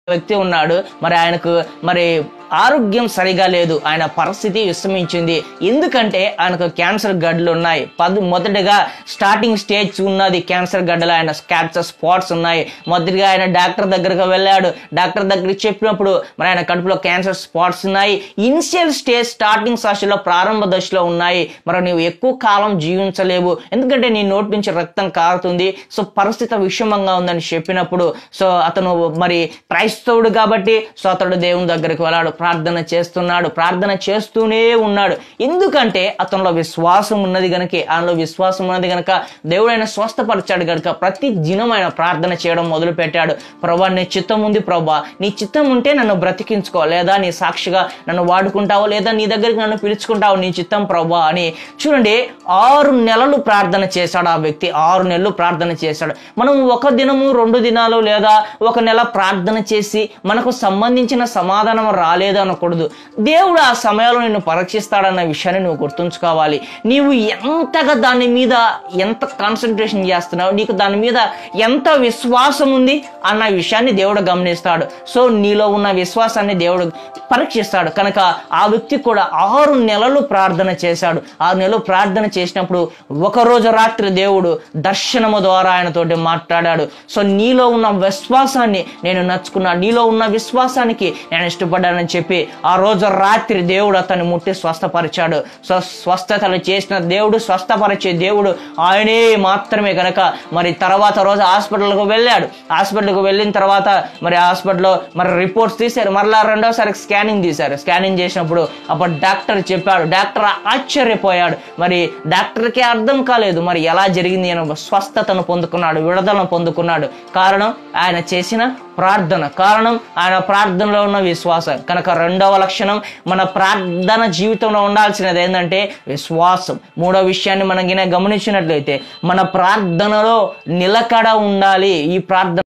వ్యక్తి ఉన్నాడు మరి ఆయనకు మరి ఆరోగ్యం సరిగా లేదు ఆయన పరిస్థితి విషమించింది ఎందుకంటే ఆయనకు క్యాన్సర్ గడ్డలు ఉన్నాయి పది మొదటగా స్టార్టింగ్ స్టేజ్ ఉన్నది క్యాన్సర్ గడ్డలు ఆయన క్యాన్సర్ స్పాట్స్ ఉన్నాయి మొదటిగా ఆయన డాక్టర్ దగ్గరకు వెళ్ళాడు డాక్టర్ దగ్గరికి చెప్పినప్పుడు మరి ఆయన కడుపులో క్యాన్సర్ స్పాట్స్ ఉన్నాయి ఇనిషియల్ స్టేజ్ స్టార్టింగ్ దశలో ప్రారంభ దశలో ఉన్నాయి మరి నీవు ఎక్కువ కాలం జీవించలేవు ఎందుకంటే నీ నోటి నుంచి రక్తం కారుతుంది సో పరిస్థితి విషమంగా ఉందని చెప్పినప్పుడు సో అతను మరి క్రైస్తవుడు కాబట్టి సో అతడు దేవుని దగ్గరికి వెళ్ళాడు ప్రార్థన చేస్తున్నాడు ప్రార్థన చేస్తూనే ఉన్నాడు ఎందుకంటే అతనిలో విశ్వాసం ఉన్నది గనుక ఆయనలో విశ్వాసం ఉన్నది గనక దేవుడు ఆయన స్వస్థపరిచాడు గనుక ప్రతి దినం ఆయన ప్రార్థన చేయడం మొదలు పెట్టాడు ప్రభా నీ చిత్తం ఉంది ప్రభా నీ చిత్తం ఉంటే నన్ను బ్రతికించుకో లేదా నీ సాక్షిగా నన్ను వాడుకుంటావు లేదా నీ దగ్గరికి నన్ను పిలుచుకుంటావు నీ చిత్తం ప్రభా అని చూడండి ఆరు నెలలు ప్రార్థన చేశాడు ఆ వ్యక్తి ఆరు నెలలు ప్రార్థన చేశాడు మనం ఒక దినము రెండు దినాలు లేదా ఒక నెల ప్రార్థన చేసి మనకు సంబంధించిన సమాధానం రాలేదు అనకూడదు దేవుడు ఆ సమయంలో నిన్ను పరీక్షిస్తాడన్న విషయాన్ని నువ్వు గుర్తుంచుకోవాలి నీవు ఎంతగా దాని మీద ఎంత కాన్సన్ట్రేషన్ చేస్తున్నావు నీకు దాని మీద ఎంత విశ్వాసం ఉంది అన్న విషయాన్ని దేవుడు గమనిస్తాడు సో నీలో ఉన్న విశ్వాసాన్ని దేవుడు పరీక్షిస్తాడు కనుక ఆ వ్యక్తి కూడా ఆరు నెలలు ప్రార్థన చేశాడు ఆరు నెలలు ప్రార్థన చేసినప్పుడు ఒక రోజు రాత్రి దేవుడు దర్శనము ద్వారా ఆయనతోటి మాట్లాడాడు సో నీలో ఉన్న విశ్వాసాన్ని నేను నచ్చుకున్నా నీలో ఉన్న విశ్వాసానికి నేను ఇష్టపడ్డానని చెప్పి ఆ రోజు రాత్రి దేవుడు అతన్ని ముట్టి స్వస్థపరిచాడు సో స్వస్థతలు చేసిన దేవుడు స్వస్థపరిచే దేవుడు ఆయనే మాత్రమే కనుక మరి తర్వాత రోజు హాస్పిటల్కు వెళ్ళాడు హాస్పిటల్కి వెళ్ళిన తర్వాత మరి హాస్పిటల్లో మరి రిపోర్ట్స్ తీశారు మరలా రెండోసారి స్కానింగ్ తీశారు స్కానింగ్ చేసినప్పుడు అప్పుడు డాక్టర్ చెప్పాడు డాక్టర్ ఆశ్చర్యపోయాడు మరి డాక్టర్కి అర్థం కాలేదు మరి ఎలా జరిగింది అని స్వస్థతను పొందుకున్నాడు విడుదలను పొందుకున్నాడు కారణం ఆయన చేసిన ప్రార్థన కారణం ఆయన ప్రార్థనలో ఉన్న విశ్వాసం కనుక రెండవ లక్షణం మన ప్రార్థన జీవితంలో ఉండాల్సినది ఏంటంటే విశ్వాసం మూడో విషయాన్ని మనం గిన గమనించినట్లయితే మన ప్రార్థనలో నిలకడ ఉండాలి ఈ ప్రార్థన